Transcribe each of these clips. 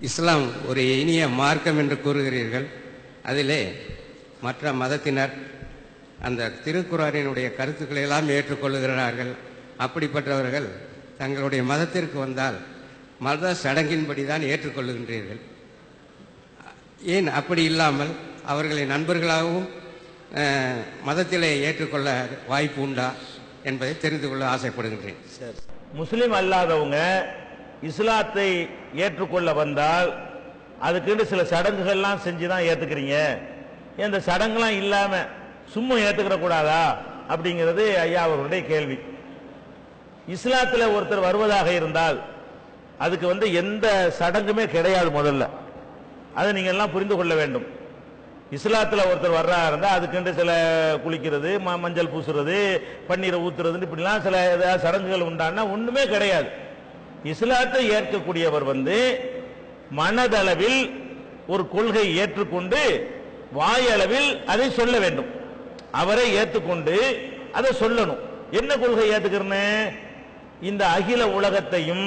இஸ்லாம் ஒரு இனிய மார்க்கம் என்று கூறுகிறீர்கள் அதிலே மற்ற மதத்தினர் அந்த திருக்குறானினுடைய கருத்துக்களை எல்லாம் ஏற்றுக்கொள்ளுகிறார்கள் அப்படிப்பட்டவர்கள் தங்களுடைய மதத்திற்கு வந்தால் மத சடங்கின்படி தான் ஏற்றுக்கொள்ளுகின்றீர்கள் ஏன் அப்படி இல்லாமல் அவர்களை நண்பர்களாகவும் அஹ், மதத்திலே ஏற்றுக்கொள்ள வாய்ப்பு உண்டா என்பதை தெரிந்து கொள்ள ஆசைப்படுகின்றேன் முஸ்லிம் அல்லாதவங்க இஸ்லாத்தை ஏற்றுக்கொள்ள வந்தால் அதுக்குன்னு சில சடங்குகள்லாம் செஞ்சு தான் ஏத்துக்கிறீங்க ஏன் இந்த சடங்குலாம் இல்லாம சும்மா ஏத்துக்கிற கூடாதா அப்படிங்கிறது ஐயா அவர்களுடைய கேள்வி இஸ்லாத்துல ஒருத்தர் வருவதாக இருந்தால் அதுக்கு வந்து எந்த சடங்குமே கிடையாது முதல்ல அதை நீங்க எல்லாம் புரிந்து கொள்ள வேண்டும் இஸ்லாத்துல ஒருத்தர் வர்றா இருந்தா அதுக்குண்டு சில குளிக்கிறது ம- மஞ்சள் பூசுறது பன்னீரை ஊத்துறதுன்னு இப்படிலாம் சில ஏதாவது சடங்குகள் உண்டான்னா ஒண்ணுமே கிடையாது இஸ்லாத்தை ஏற்கக்கூடியவர் வந்து மனதளவில் ஒரு கொள்கை ஏற்றுக்கொண்டு வாயளவில் அதை சொல்ல வேண்டும் அவரை ஏற்றுக்கொண்டு அதை சொல்லணும் என்ன கொள்கை ஏத்துக்கிறேன்னு இந்த அகில உலகத்தையும்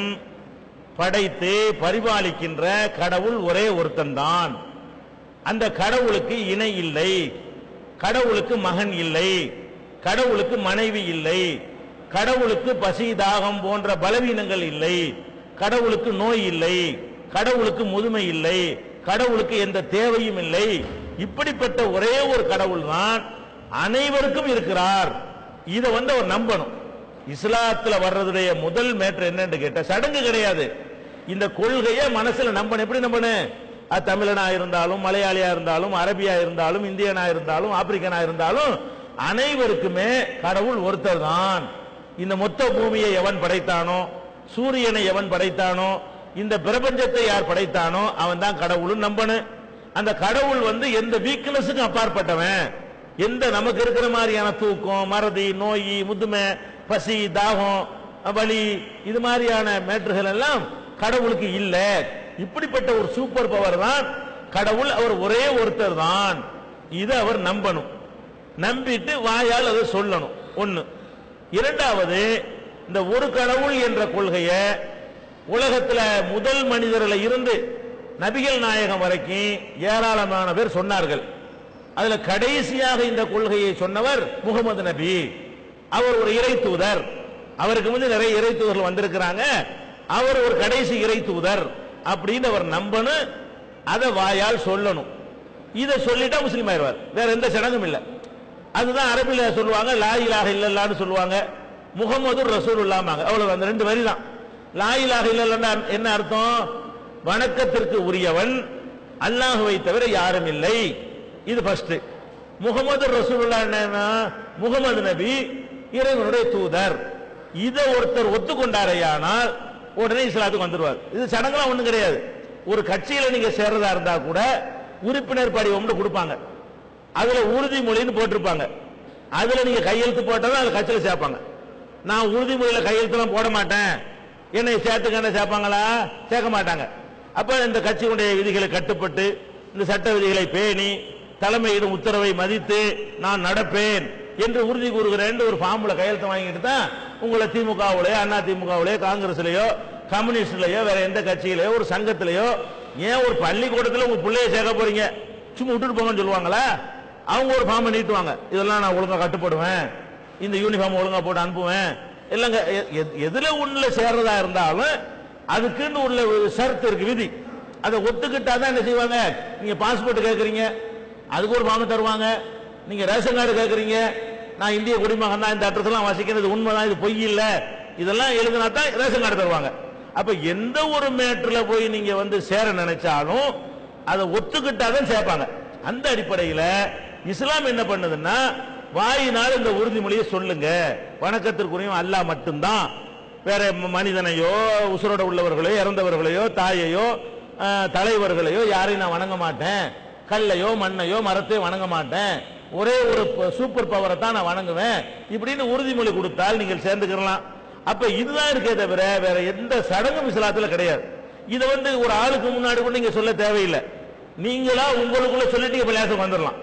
படைத்து பரிபாலிக்கின்ற கடவுள் ஒரே ஒருத்தன்தான் அந்த கடவுளுக்கு இணை இல்லை கடவுளுக்கு மகன் இல்லை கடவுளுக்கு மனைவி இல்லை கடவுளுக்கு பசி தாகம் போன்ற பலவீனங்கள் இல்லை கடவுளுக்கு நோய் இல்லை கடவுளுக்கு முதுமை இல்லை கடவுளுக்கு எந்த தேவையும் இல்லை இப்படிப்பட்ட ஒரே ஒரு கடவுள் தான் அனைவருக்கும் இருக்கிறார் இதை வந்து அவர் நம்பணும் இஸ்லாத்துல வர்றதுடைய முதல் மேட்டர் என்னன்னு கேட்ட சடங்கு கிடையாது இந்த கொள்கையை மனசுல நம்பணும் எப்படி நம்பணும் அது தமிழனா இருந்தாலும் மலையாளியா இருந்தாலும் அரபியா இருந்தாலும் இந்தியனா இருந்தாலும் ஆப்பிரிக்கனா இருந்தாலும் அனைவருக்குமே கடவுள் ஒருத்தர் தான் இந்த மொத்த பூமியை எவன் படைத்தானோ சூரியனை எவன் படைத்தானோ இந்த பிரபஞ்சத்தை யார் படைத்தானோ அவன் தான் கடவுள்னு நம்பணும் அந்த கடவுள் வந்து எந்த வீக்னஸுக்கும் அப்பாற்பட்டவன் எந்த நமக்கு இருக்கிற மாதிரியான தூக்கம் மறதி நோய் முதுமை பசி தாகம் வலி இது மாதிரியான மேட்டர்கள் எல்லாம் கடவுளுக்கு இல்ல இப்படிப்பட்ட ஒரு சூப்பர் பவர் தான் கடவுள் அவர் ஒரே ஒருத்தர் தான் இதை அவர் நம்பணும் நம்பிட்டு வாயால் அதை சொல்லணும் ஒண்ணு இரண்டாவது இந்த ஒரு கடவுள் என்ற கொள்கையை உலகத்துல முதல் மனிதர்ல இருந்து நபிகள் நாயகம் வரைக்கும் ஏராளமான பேர் சொன்னார்கள் அதுல கடைசியாக இந்த கொள்கையை சொன்னவர் முகமது நபி அவர் ஒரு இறை தூதர் அவருக்கு வந்து நிறைய இறை தூதர்கள் வந்திருக்கிறாங்க அவர் ஒரு கடைசி இறை தூதர் அப்படின்னு அவர் நம்பணும் அதை வாயால் சொல்லணும் இதை சொல்லிட்டா முஸ்லீம் ஆயிடுவார் வேற எந்த சடங்கும் இல்லை அதுதான் அரபில சொல்லுவாங்க லா இலாஹ இல்லல்லான்னு சொல்லுவாங்க முகமது ரசூலுல்லாமாங்க அவ்வளவு அந்த ரெண்டு வரி தான் லா இலாஹ இல்லல்லன்னா என்ன அர்த்தம் வணக்கத்திற்கு உரியவன் அல்லாஹுவை தவிர யாரும் இல்லை இது ஃபர்ஸ்ட் முகமது ரசூலுல்லா என்னன்னா முகமது நபி இறைவனுடைய தூதர் இதை ஒருத்தர் ஒத்துக்கொண்டாரையானால் உடனே இஸ்லாத்துக்கு வந்துருவார் இது சடங்குலாம் ஒண்ணும் கிடையாது ஒரு கட்சியில நீங்க சேர்றதா இருந்தா கூட உறுப்பினர் படிவம்னு கொடுப்பாங்க அதுல உறுதிமொழின்னு போட்டிருப்பாங்க அதுல நீங்க கையெழுத்து போட்டா அது கட்சியில சேர்ப்பாங்க நான் உறுதிமொழியில கையெழுத்துலாம் போட மாட்டேன் என்னை சேர்த்துக்கன்னு சேர்ப்பாங்களா சேர்க்க மாட்டாங்க அப்ப இந்த கட்சியுடைய விதிகளை கட்டுப்பட்டு இந்த சட்ட விதிகளை பேணி தலைமையிடும் உத்தரவை மதித்து நான் நடப்பேன் என்று உறுதி கூறுகிறேன் ஒரு ஃபார்ம்ல கையெழுத்து வாங்கிட்டு தான் உங்களை திமுகவுலயோ அண்ணா திமுகவுலயோ காங்கிரஸ்லயோ கம்யூனிஸ்ட்லயோ வேற எந்த கட்சியிலயோ ஒரு சங்கத்திலயோ ஏன் ஒரு பள்ளிக்கூடத்துல உங்க பிள்ளைய சேர்க்க போறீங்க சும்மா விட்டுட்டு போங்கன்னு சொல்லுவாங்களா அவங்க ஒரு ஃபார்மை நீட்டுவாங்க இதெல்லாம் நான் ஒழுங்கா கட்டுப்படுவேன் இந்த யூனிஃபார்ம் ஒழுங்கா போட்டு அனுப்புவேன் இல்லைங்க எ- எ- எதுல ஒண்ணுல சேர்றதா இருந்தாலும் அதுக்குன்னு உள்ள ஒரு ஷரத்து இருக்கு விதி அதை ஒத்துக்கிட்டா தான் என்ன செய்வாங்க நீங்க பாஸ்போர்ட் கேக்குறீங்க அதுக்கு ஒரு ஃபார்ம் தருவாங்க நீங்க ரேஷன் கார்டு கேக்குறீங்க நான் இந்திய குடிமகன் தான் இந்த அட்ரஸ் எல்லாம் வசிக்கிறது உண்மைதான் இது பொய் இல்ல இதெல்லாம் எழுதினா தான் ரேஷன் கார்டு தருவாங்க அப்ப எந்த ஒரு மேட்டர்ல போய் நீங்க வந்து சேர நினைச்சாலும் அதை ஒத்துக்கிட்டா தான் சேர்ப்பாங்க அந்த அடிப்படையில இஸ்லாம் என்ன பண்ணுதுன்னா வாயினால் இந்த உறுதிமொழியை சொல்லுங்க வணக்கத்திற்குரியும் அல்லாஹ் மட்டும்தான் வேற ம- மனிதனையோ உசுரோட உள்ளவர்களையோ இறந்தவர்களையோ தாயையோ அஹ், தலைவர்களையோ யாரையும் நான் வணங்க மாட்டேன் கல்லையோ மண்ணையோ மரத்தையோ வணங்க மாட்டேன் ஒரே ஒரு ப- சூப்பர் பவரை தான் நான் வணங்குவேன் இப்படின்னு உறுதிமொழி கொடுத்தால் நீங்கள் சேர்ந்துக்கலாம் அப்ப இதுதான் இருக்கே தவிர வேற எந்த சடங்கும் இஸ்லாத்துல கிடையாது இதை வந்து ஒரு ஆளுக்கு முன்னாடி கூட நீங்க சொல்ல தேவையில்லை நீங்களா உங்களுக்குள்ள சொல்லிட்டு இப்ப லேசம் வந்துடலாம்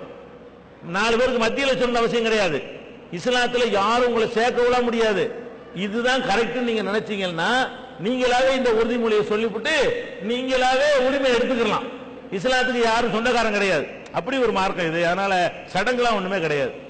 நாலு பேருக்கு மத்தியில சொல்ல அவசியம் கிடையாது இஸ்லாத்துல யாரும் உங்களை சேர்க்க விட முடியாது இதுதான் கரெக்ட் நீங்க நினைச்சீங்கன்னா நீங்களாவே இந்த உறுதிமொழியை சொல்லிவிட்டு நீங்களாவே உரிமை எடுத்துக்கலாம் இஸ்லாத்துக்கு யாரும் சொந்தக்காரன் கிடையாது அப்படி ஒரு மார்க்கம் இது அதனால சடங்குலாம் ஒண்ணுமே கிடையாது